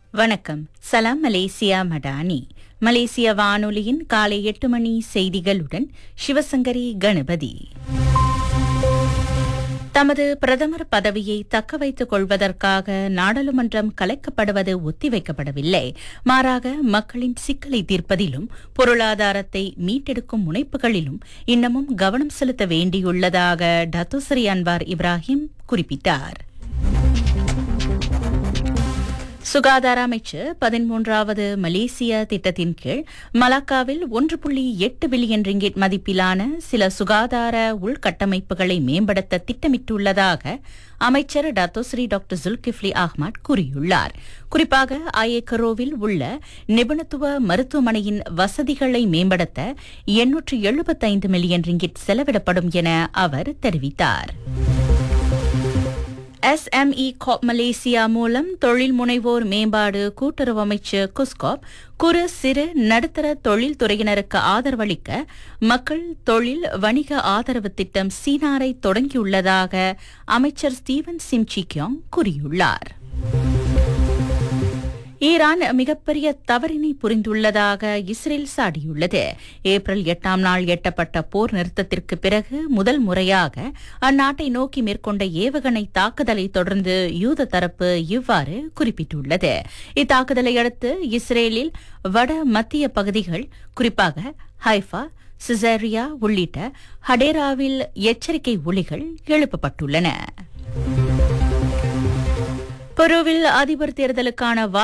வணக்கம் சலாம் மலேசியா மடானி மலேசிய வானொலியின் காலை எட்டு மணி செய்திகளுடன் சிவசங்கரி கணபதி தமது பிரதமர் பதவியை தக்க வைத்துக் கொள்வதற்காக நாடாளுமன்றம் கலைக்கப்படுவது ஒத்திவைக்கப்படவில்லை மாறாக மக்களின் சிக்கலை தீர்ப்பதிலும் பொருளாதாரத்தை மீட்டெடுக்கும் முனைப்புகளிலும் இன்னமும் கவனம் செலுத்த வேண்டியுள்ளதாக டத்தோசரி அன்வார் இப்ராஹிம் குறிப்பிட்டார் சுகாதார அமைச்சு பதிமூன்றாவது மலேசிய திட்டத்தின் கீழ் மலாக்காவில் ஒன்று புள்ளி எட்டு பில்லியன் ரிங்கிட் மதிப்பிலான சில சுகாதார உள்கட்டமைப்புகளை மேம்படுத்த திட்டமிட்டுள்ளதாக அமைச்சர் டத்தோஸ்ரீ டாக்டர் ஜுல்கிஃப்லி அஹ்மத் கூறியுள்ளார் குறிப்பாக ஆயக்கரோவில் உள்ள நிபுணத்துவ மருத்துவமனையின் வசதிகளை மேம்படுத்த எண்ணூற்று எழுபத்தைந்து மில்லியன் ரிங்கிட் செலவிடப்படும் என அவர் தெரிவித்தார் எஸ்எம்இ காப் மலேசியா மூலம் தொழில் முனைவோர் மேம்பாடு கூட்டுறவு அமைச்சு குஸ்காப் குறு சிறு நடுத்தர தொழில் துறையினருக்கு ஆதரவளிக்க மக்கள் தொழில் வணிக ஆதரவு திட்டம் சீனாரை தொடங்கியுள்ளதாக அமைச்சர் ஸ்டீவன் சிம்சிக்யோங் கூறியுள்ளார் ஈரான் மிகப்பெரிய தவறினை புரிந்துள்ளதாக இஸ்ரேல் சாடியுள்ளது ஏப்ரல் எட்டாம் நாள் எட்டப்பட்ட போர் நிறுத்தத்திற்கு பிறகு முதல் முறையாக அந்நாட்டை நோக்கி மேற்கொண்ட ஏவுகணை தாக்குதலை தொடர்ந்து யூத தரப்பு இவ்வாறு குறிப்பிட்டுள்ளது இத்தாக்குதலை அடுத்து இஸ்ரேலில் வட மத்திய பகுதிகள் குறிப்பாக ஹைஃபா சிசேரியா உள்ளிட்ட ஹடேராவில் எச்சரிக்கை ஒலிகள் எழுப்பப்பட்டுள்ளன பெருவில் அதிபர் தேர்தலுக்கான